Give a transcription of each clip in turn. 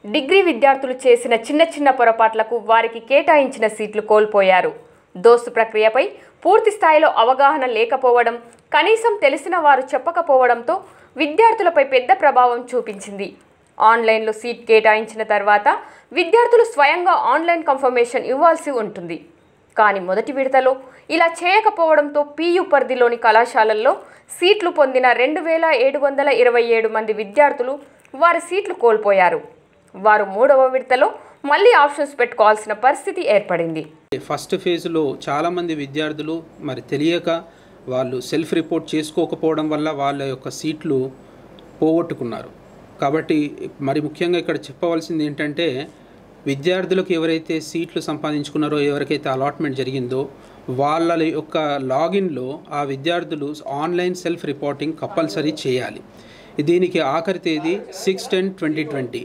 degree విద్యార్థులు చేసిన చిన్న చిన్న పొరపాట్లకు వారికి కేటాయించిన సీట్లు కోల్పోయారు దోస్తు ప్రక్రియపై పూర్తి స్థాయిలో అవగాహన లేకపోవడం కనీసం తెలిసిన వారు చెప్పకపోవడంతో విద్యార్థులపై పెద్ద ప్రభావం చూపించింది ఆన్లైన్లో సీట్ కేటాయించిన తర్వాత విద్యార్థులు స్వయంగా ఆన్లైన్ కన్ఫర్మేషన్ ఇవ్వాల్సి ఉంటుంది కానీ మొదటి విడతలో ఇలా చేయకపోవడంతో పీయు పరిధిలోని కళాశాలల్లో సీట్లు పొందిన రెండు వేల ఏడు వందల ఇరవై ఏడు మంది విద్యార్థులు వారి సీట్లు కోల్పోయారు వారు మూడవ విడతలో మళ్ళీ ఆప్షన్స్ పెట్టుకోవాల్సిన పరిస్థితి ఏర్పడింది ఫస్ట్ ఫేజ్లో చాలామంది విద్యార్థులు మరి తెలియక వాళ్ళు సెల్ఫ్ రిపోర్ట్ చేసుకోకపోవడం వల్ల వాళ్ళ యొక్క సీట్లు పోగొట్టుకున్నారు కాబట్టి మరి ముఖ్యంగా ఇక్కడ చెప్పవలసింది ఏంటంటే విద్యార్థులకు ఎవరైతే సీట్లు సంపాదించుకున్నారో ఎవరికైతే అలాట్మెంట్ జరిగిందో వాళ్ళ యొక్క లాగిన్లో ఆ విద్యార్థులు ఆన్లైన్ సెల్ఫ్ రిపోర్టింగ్ కంపల్సరీ చేయాలి దీనికి ఆఖరి తేదీ six ten twenty twenty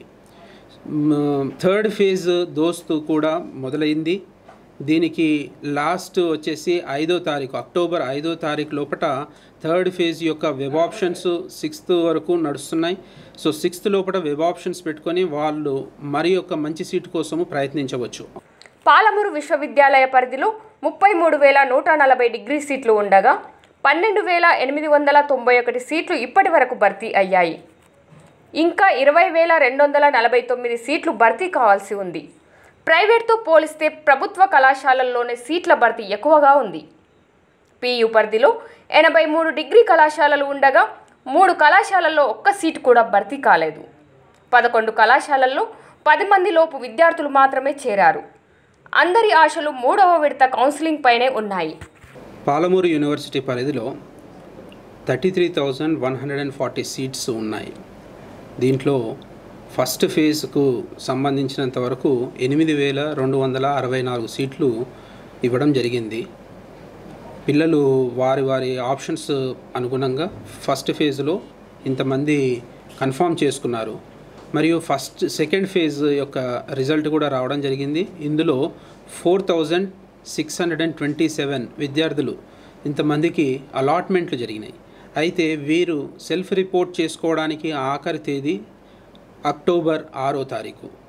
third phase DOST కూడా మొదలైంది దీనికి లాస్ట్ వచ్చేసి ఐదో తారీఖు అక్టోబర్ ఐదో తారీఖు లోపల థర్డ్ ఫేజ్ యొక్క వెబ్ ఆప్షన్స్ సిక్స్త్ వరకు నడుస్తున్నాయి సో సిక్స్త్ లోపల వెబ్ ఆప్షన్స్ పెట్టుకొని వాళ్ళు మరి యొక్క మంచి సీటు కోసము ప్రయత్నించవచ్చు పాలమూరు విశ్వవిద్యాలయ పరిధిలో ముప్పై మూడు వేల నూట నలభై డిగ్రీ సీట్లు ఉండగా పన్నెండు వేల ఎనిమిది వందల తొంభై ఒకటి సీట్లు ఇప్పటి వరకు భర్తీ అయ్యాయి ఇంకా ఇరవై వేల రెండు వందల నలభై తొమ్మిది సీట్లు భర్తీ కావాల్సి ఉంది ప్రైవేట్తో పోలిస్తే ప్రభుత్వ కళాశాలల్లోనే సీట్ల భర్తీ ఎక్కువగా ఉంది పీయు పరిధిలో ఎనభై మూడు డిగ్రీ కళాశాలలు ఉండగా మూడు కళాశాలల్లో ఒక్క సీటు కూడా భర్తీ కాలేదు పదకొండు కళాశాలల్లో పది మంది లోపు విద్యార్థులు మాత్రమే చేరారు అందరి ఆశలు మూడవ విడత కౌన్సిలింగ్ పైనే ఉన్నాయి పాలమూరు యూనివర్సిటీ పరిధిలో thirty three thousand one hundred and forty seats ఉన్నాయి దీంట్లో ఫస్ట్ ఫేజ్కు సంబంధించినంత వరకు ఎనిమిది వేల రెండు వందల అరవై నాలుగు సీట్లు ఇవ్వడం జరిగింది పిల్లలు వారి వారి ఆప్షన్స్ అనుగుణంగా ఫస్ట్ ఫేజ్లో ఇంతమంది కన్ఫామ్ చేసుకున్నారు మరియు ఫస్ట్ సెకండ్ ఫేజ్ యొక్క రిజల్ట్ కూడా రావడం జరిగింది ఇందులో four thousand six hundred and twenty seven విద్యార్థులు ఇంతమందికి అలాట్మెంట్లు జరిగినాయి అయితే వీరు సెల్ఫ్ రిపోర్ట్ చేసుకోవడానికి ఆఖరి తేదీ అక్టోబర్ ఆరో తారీఖు